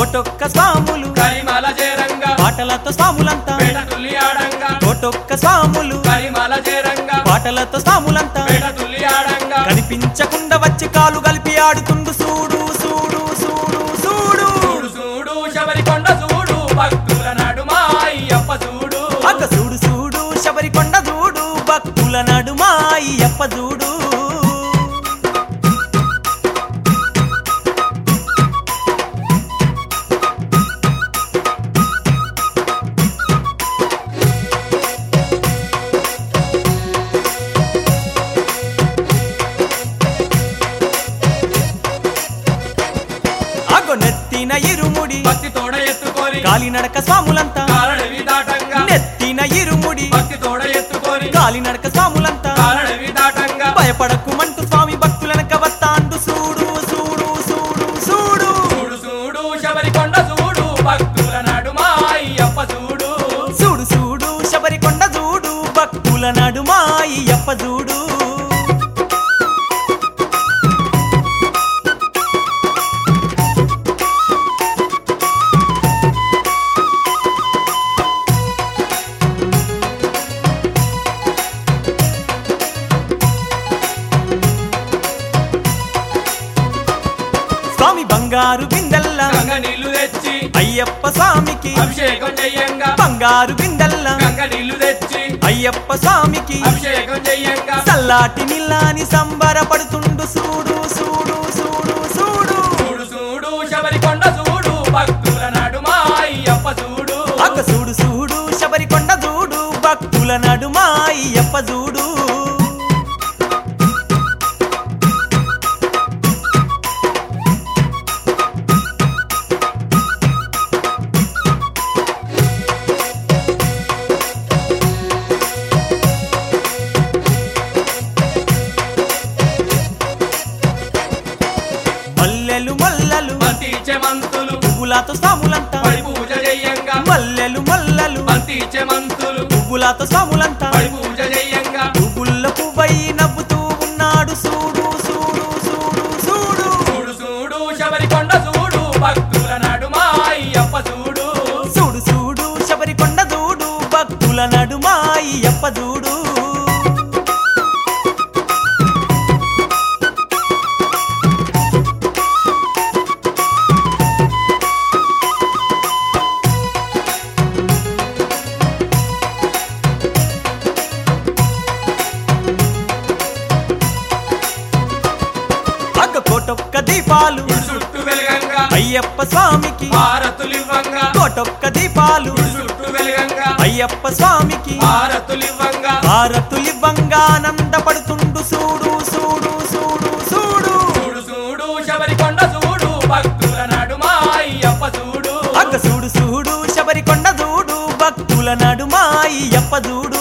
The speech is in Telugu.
కోటొక్క స్వాములు కరిమల చేరంగా పాటలతో స్వాములంతా పేట తుల్లి ఆడంగా కోటొక్క స్వాములు కరిమల చేరంగా పాటలతో స్వాములంతా పేట తుల్లి ఆడంగా కనిపించకుండా వచ్చి కాలు కలిపి ఆడుతుండు సూడు సూడు సూడు సూడు చూడు చూడు శబరికొండ చూడు భక్తుల నడుమ అయ్యప్ప చూడు అక్క సూడు సూడు శబరికొండ చూడు భక్తుల నడుమా అయ్యప్ప చూడు అగో నెత్తిన ఇరుముడి భక్తి తోడ ఎత్తుకొని కాలినడక స్వాములంతా కాలడవి దాటంగా నెత్తిన ఇరుముడి భక్తి తోడ ఎత్తుకొని కాలినడక స్వాములంతా కాలడవి దాటంగా భయపడకుమంటూ స్వామి భక్తులనక వస్తాండు సూడు సూడు సూడు సూడు చూడు చూడు శబరికొండ చూడు భక్తుల నడుమ అయ్యప్ప చూడు సూడు సూడు శబరికొండ చూడు భక్తుల నడుమా అయ్యప్ప చూడు స్వామి బంగారు బిందెల్ల గంగ నీళ్లు తెచ్చి అయ్యప్ప స్వామికి అభిషేకం చెయ్యంగా బంగారు బిందెల్ల గంగ నీళ్లు తెచ్చి అయ్యప్ప స్వామికి అభిషేకం చెయ్యంగా చల్లాటి నిల్లాని సంబరపడుతుండు సూడు సూడు సూడు సూడు చూడు చూడు శబరికొండ చూడు భక్తుల నడుమ అయ్యప్ప చూడు అక్క సూడు సూడు శబరికొండ చూడు భక్తుల నడుమా అయ్యప్ప చూడు మల్లెలు మల్లలు మంతిచ్చే మంతులు పువ్వులతో స్వాములంతా పడి పూజ చెయ్యంగా మల్లెలు మల్లలు మంతిచ్చే మంతులు పువ్వులతో స్వాములంతా పడి పూజ చెయ్యంగా పువ్వుల్ల పువ్వై నవ్వుతూ ఉన్నాడు సూడు సూడు సూడు సూడు చూడు చూడు శబరికొండ చూడు భక్తుల నడుమ అయ్యప్ప చూడు సూడు సూడు శబరికొండ చూడు భక్తుల నడుమా అయ్యప్ప చూడు అగ్గ కోటొక్క దీపాలు గుడి చుట్టూ వెలగంగా అయ్యప్ప స్వామికి హారతులివ్వంగా కోటొక్క దీపాలు గుడి చుట్టూ వెలగంగా అయ్యప్ప స్వామికి హారతులివ్వంగా హారతులివ్వంగా ఆనందపడుతుండు సూడు సూడు సూడు సూడు చూడు చూడు శబరికొండ చూడు భక్తుల నడుమ అయ్యప్ప చూడు అగ్గ సూడు సూడు శబరికొండ చూడు భక్తుల నడుమా అయ్యప్ప చూడు